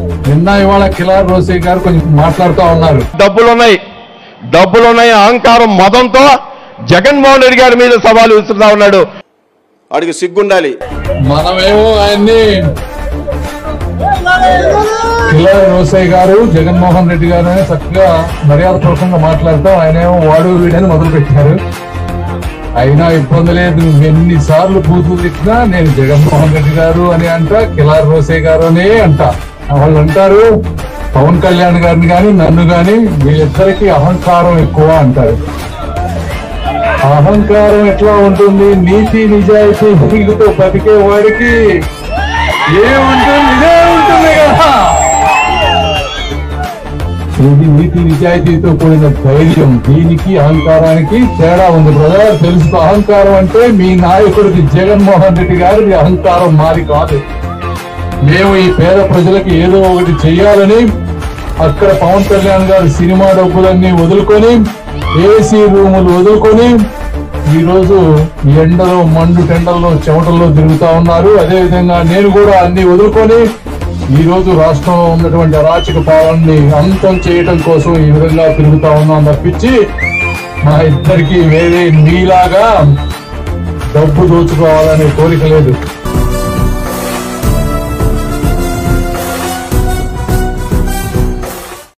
నిన్న ఇవాళ కిలార్ రోసే గారు కొంచెం మాట్లాడుతూ ఉన్నారు డబ్బులున్నాయి డబ్బులున్నాయి అహంకారం మదంతో జగన్మోహన్ రెడ్డి గారి మీద సవాలు విసురుతా ఉన్నాడు వాడికి సిగ్గుండాలి మనమేమో ఆయన్ని కిలార్ రోసే గారు జగన్మోహన్ రెడ్డి గారు అని చక్కగా మర్యాదపూర్వకంగా మాట్లాడతాం ఆయనేమో వాడు వీడని మొదలు పెట్టారు అయినా ఇబ్బంది లేదు నువ్వు ఎన్నిసార్లు బూతులు తిట్టినా నేను జగన్మోహన్ రెడ్డి గారు అని అంట కిలార్ రోసే గారు అనే అంట వాళ్ళు అంటారు పవన్ కళ్యాణ్ గారిని గాని నన్ను గాని వీళ్ళిద్దరికి అహంకారం ఎక్కువ అంటారు అహంకారం ఎట్లా ఉంటుంది నీతి నిజాయితీ నీకుతో బతికే వాడికి ఏముంటుంది ఇదే ఉంటుంది కదా ఇది నీతి నిజాయితీతో కూడిన ధైర్యం దీనికి అహంకారానికి తేడా ఉంది బ్రదర్ తెలుసు అహంకారం అంటే మీ నాయకుడికి జగన్మోహన్ రెడ్డి గారి అహంకారం మాది కాదు మేము ఈ పేద ప్రజలకి ఏదో ఒకటి చెయ్యాలని అక్కడ పవన్ కళ్యాణ్ గారి సినిమా డబ్బులన్నీ వదులుకొని ఏసీ రూములు వదులుకొని ఈ రోజు ఎండలో మండు టెండల్లో చెమటల్లో తిరుగుతా ఉన్నారు అదే విధంగా నేను కూడా అన్ని వదులుకొని ఈ రోజు రాష్ట్రంలో ఉన్నటువంటి అరాచక పాలనని అంతం చేయడం కోసం ఈ విధంగా తిరుగుతా ఉన్నాం తప్పించి మా ఇద్దరికి వేరే మీలాగా డబ్బు దోచుకోవాలనే కోరిక లేదు